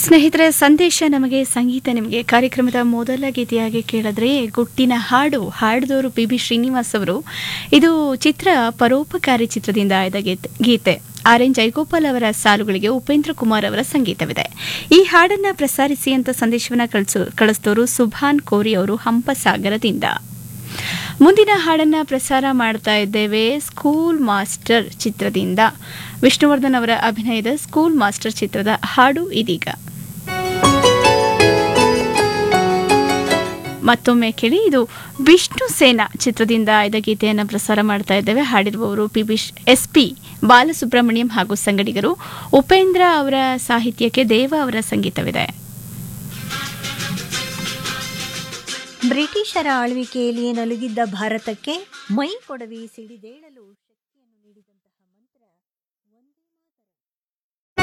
ಸ್ನೇಹಿತರೆ ಸಂದೇಶ ನಮಗೆ ಸಂಗೀತ ನಿಮಗೆ ಕಾರ್ಯಕ್ರಮದ ಮೊದಲ ಗೀತೆಯಾಗಿ ಕೇಳಿದ್ರೆ ಗುಟ್ಟಿನ ಹಾಡು ಹಾಡಿದವರು ಪಿ ಬಿ ಶ್ರೀನಿವಾಸ್ ಅವರು ಇದು ಚಿತ್ರ ಪರೋಪಕಾರಿ ಚಿತ್ರದಿಂದ ಆಯ್ದ ಗೀತೆ ಗೀತೆ ಆರ್ ಎನ್ ಜಯಗೋಪಾಲ್ ಅವರ ಸಾಲುಗಳಿಗೆ ಉಪೇಂದ್ರ ಕುಮಾರ್ ಅವರ ಸಂಗೀತವಿದೆ ಈ ಹಾಡನ್ನ ಪ್ರಸಾರಿಸಿ ಅಂತ ಸಂದೇಶವನ್ನ ಕಳಿಸೋ ಕಳಿಸಿದವರು ಸುಭಾನ್ ಕೋರಿ ಅವರು ಹಂಪಸಾಗರದಿಂದ ಮುಂದಿನ ಹಾಡನ್ನ ಪ್ರಸಾರ ಮಾಡ್ತಾ ಇದ್ದೇವೆ ಸ್ಕೂಲ್ ಮಾಸ್ಟರ್ ಚಿತ್ರದಿಂದ ವಿಷ್ಣುವರ್ಧನ್ ಅವರ ಅಭಿನಯದ ಸ್ಕೂಲ್ ಮಾಸ್ಟರ್ ಚಿತ್ರದ ಹಾಡು ಇದೀಗ ಮತ್ತೊಮ್ಮೆ ಕೇಳಿ ಇದು ವಿಷ್ಣು ಸೇನಾ ಚಿತ್ರದಿಂದ ಆಯ್ದ ಗೀತೆಯನ್ನು ಪ್ರಸಾರ ಮಾಡ್ತಾ ಇದ್ದೇವೆ ಹಾಡಿರುವವರು P B S P Balasubrahmanyam ಹಾಗೂ ಸಂಗಡಿಗರು ಉಪೇಂದ್ರ ಅವರ ಸಾಹಿತ್ಯಕ್ಕೆ ದೇವ ಅವರ ಸಂಗೀತವಿದೆ ಬ್ರಿಟಿಷರ ಆಳ್ವಿಕೆಯಲ್ಲಿ ನಲುಗಿದ್ದ ಭಾರತಕ್ಕೆ ಮೈ ಕೊಡವಿ ಸಿಡಿದೇಳಲು